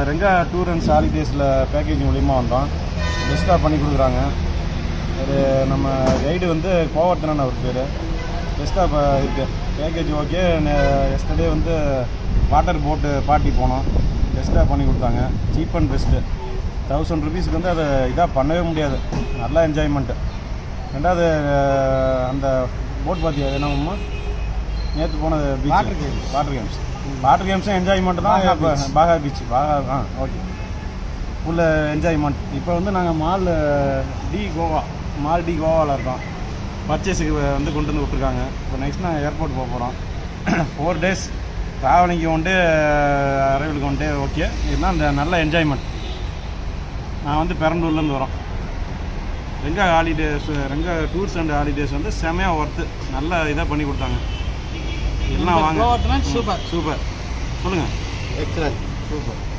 Renga tour and ஹாலிடேஸில் package மூலியமாக வந்தோம் பெஸ்ட்டாக பண்ணி கொடுக்குறாங்க ஒரு நம்ம கைடு வந்து கோவர்த்தனன் அவர் பேர் பெஸ்ட்டாக இப்போ இருக்குது பேக்கேஜ் ஓகே எஸ்டர்டே வந்து வாட்டர் போட்டு பார்ட்டி போனோம் பெஸ்ட்டாக பண்ணி கொடுத்தாங்க சீப் அண்ட் பெஸ்ட்டு தௌசண்ட் ருபீஸ்க்கு வந்து அதை இதாக பண்ணவே முடியாது நல்லா என்ஜாய்மெண்ட்டு ரெண்டாவது அஹ், அந்த போட் பார்த்தியா அது என்னம்மா நேற்று போனது beach Water games. Water games water கேம்ஸும் என்ஜாய்மெண்ட் தான் பாகா இப்போ beach. பாகா பீச் பாகா ஆ ஓகே ஃபுல் என்ஜாய்மெண்ட் இப்போ வந்து நாங்கள் mall de Goa mall de கோவாவில் இருக்கோம் பர்ச்சேஸுக்கு வந்து கொண்டு வந்து விட்ருக்காங்க இப்போ நெக்ஸ்ட் நாங்கள் ஏர்போர்ட் போக போகிறோம் ஃபோர் டேஸ் ட்ராவலிங்கு ஒன்று அரைவலுக்கு ஒன்று ஓகே இதுதான் அந்த நல்ல என்ஜாய்மெண்ட் நான் வந்து பெரம்பலூர்லேருந்து வரோம் Renga holidays Renga tours and holidays வந்து செமையாக ஒர்த்து நல்ல இதாக பண்ணி கொடுத்தாங்க எல்லாம் வாங்க கோவர்த்தனன் சூப்பர் சூப்பர் சொல்லுங்கள் எக்ஸலன்ட் சூப்பர்